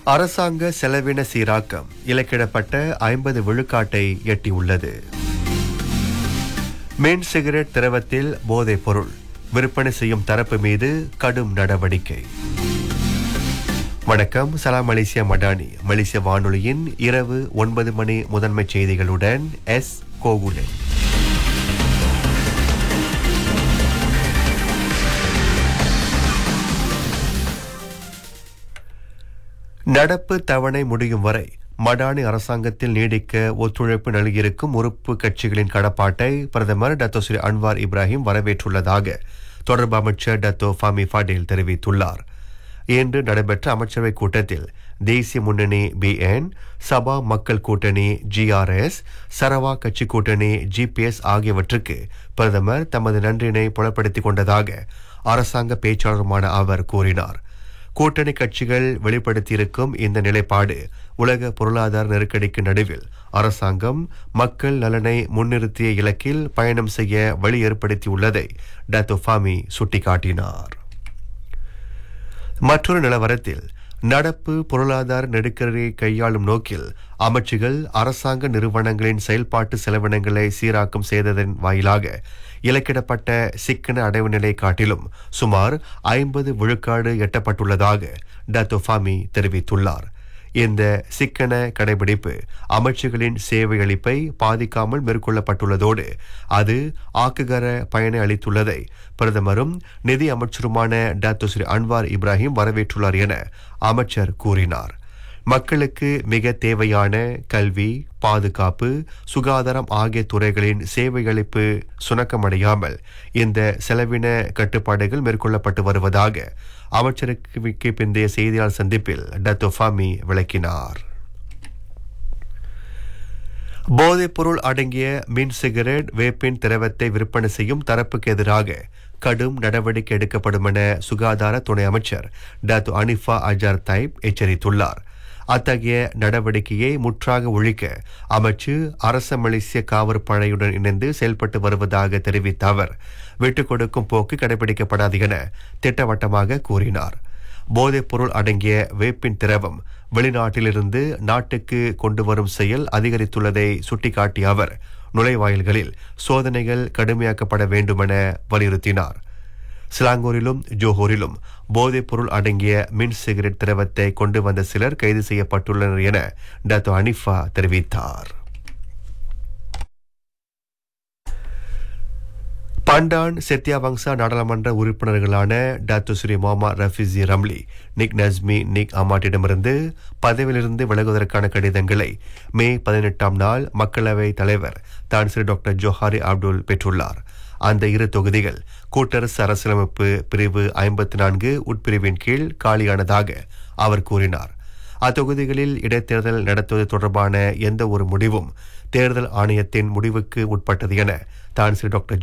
அரசாங்க செலவின சீராக்கம் இலக்கிடப்பட்ட ஐம்பது விழுக்காட்டை எட்டியுள்ளது மின் சிகரெட் திரவத்தில் போதைப் பொருள் விற்பனை செய்யும் தரப்பு மீது கடும் நடவடிக்கை வணக்கம் சலாம் மலேசியா மடானி மலேசிய வானொலியின் இரவு ஒன்பது மணி முதன்மை செய்திகளுடன் எஸ் கோகுலே நடப்பு தவணை முடியும் வரை மடானி அரசாங்கத்தில் நீடிக்க ஒத்துழைப்பு நல்கியிருக்கும் உறுப்பு கட்சிகளின் கடப்பாட்டை பிரதமர் டத்தோ ஸ்ரீ அன்வார் இப்ராஹிம் வரவேற்றுள்ளதாக தொடர்பு அமைச்சர் டத்தோ ஃபாமி ஃபடேல் தெரிவித்துள்ளார் இன்று நடைபெற்ற அமைச்சரவை கூட்டத்தில் தேசிய முன்னணி பிஎன் சபா மக்கள் கூட்டணி ஜிஆர்எஸ் சரவா கட்சி கூட்டணி ஜிபிஎஸ் ஆகியவற்றுக்கு பிரதமர் தமது நன்றினை புலப்படுத்திக் கொண்டதாக அரசாங்க பேச்சாளருமான அவர் கூறினார் கூட்டணி கட்சிகள் வெளிப்படுத்தியிருக்கும் இந்த நிலைப்பாடு உலக பொருளாதார நெருக்கடிக்கு நடுவில் அரசாங்கம் மக்கள் நலனை முன்னிறுத்திய இலக்கில் பயணம் செய்ய வழி ஏற்படுத்தியுள்ளதை டத்தோ ஃபாமி சுட்டிக்காட்டினார் மற்றொரு நிலவரத்தில் நடப்பு பொருளாதார நெருக்கடியை கையாளும் நோக்கில் அமைச்சுகள் அரசாங்க நிறுவனங்களின் செயல்பாட்டு செலவினங்களை சீராக்கம் செய்ததன் வாயிலாக இலக்கிடப்பட்ட சிக்கன அடைவு நிலை காட்டிலும் சுமார் ஐம்பது விழுக்காடு எட்டப்பட்டுள்ளதாக டத்தோ ஃபாமி தெரிவித்துள்ளார் இந்த சிக்கன கடைபிடிப்பு அமைச்சுகளின் சேவை அளிப்பை பாதிக்காமல் மேற்கொள்ளப்பட்டுள்ளதோடு அது ஆக்குகர பயனை அளித்துள்ளதை பிரதமரும் நிதி அமைச்சருமான டாக்டர் ஸ்ரீ அன்வார் இப்ராஹிம் வரவேற்றுள்ளார் என அமைச்சர் கூறினார் மக்களுக்கு மிக தேவையான கல்வி பாதுகாப்பு சுகாதாரம் ஆகிய துறைகளின் சேவையளிப்பு சுணக்கமடையாமல் இந்த செலவின கட்டுப்பாடுகள் மேற்கொள்ளப்பட்டு வருவதாக அமைச்சருக்கு பிந்தைய செய்தியாளர் சந்திப்பில் டத்தோ ஃபாமி விளக்கினார் போதைப்பொருள் அடங்கிய மின் சிகரெட் வேப்பின் திரவத்தை விற்பனை செய்யும் தரப்புக்கு எதிராக கடும் நடவடிக்கை எடுக்கப்படும் என சுகாதார துணை அமைச்சர் டாத்து அனிஃபா அஜார் தைப் எச்சரித்துள்ளார் அத்தகைய நடவடிக்கையை முற்றாக ஒழிக்க அமைச்சு அரச மலேசிய காவற் படையுடன் இணைந்து செயல்பட்டு வருவதாக தெரிவித்த அவர் விட்டுக் கொடுக்கும் போக்கு கடைபிடிக்கப்படாது என திட்டவட்டமாக கூறினார் போதைப் பொருள் அடங்கிய வேப்பின் திரவம் வெளிநாட்டிலிருந்து நாட்டுக்கு கொண்டு வரும் செயல் அதிகரித்துள்ளதை சுட்டிக்காட்டிய அவர் நுழைவாயில்களில் சோதனைகள் கடுமையாக்கப்பட வேண்டுமென வலியுறுத்தினார் சிலாங்கூரிலும் ஜோஹோரிலும் போதைப் பொருள் அடங்கிய மின் சிகரெட் திரவத்தை கொண்டு வந்த சிலர் கைது செய்யப்பட்டுள்ளனர் என டாத்தோ அனிஃபா தெரிவித்தார் பண்டான் செத்தியாவங்சா நாடாளுமன்ற உறுப்பினர்களான டாக்டோ Seri Mohamad Rafizi Ramli Nik Nazmi Nik அமாட்டிடமிருந்து பதவியிலிருந்து விலகுவதற்கான கடிதங்களை மே பதினெட்டாம் நாள் மக்களவை தலைவர் தான் ஸ்ரீ டாக்டர் ஜோஹாரி அப்துல் பெற்றுள்ளார் அந்த இரு தொகுதிகள் கூட்டரசு அரசியலமைப்பு பிரிவு ஐம்பத்தி நான்கு உட்பிரிவின் கீழ் காலியானதாக அவர் கூறினார் அத்தொகுதிகளில் இடைத்தேர்தல் நடத்துவது தொடர்பான எந்த ஒரு முடிவும் தேர்தல் ஆணையத்தின் முடிவுக்கு உட்பட்டது என தான் ஸ்ரீ டாக்டர்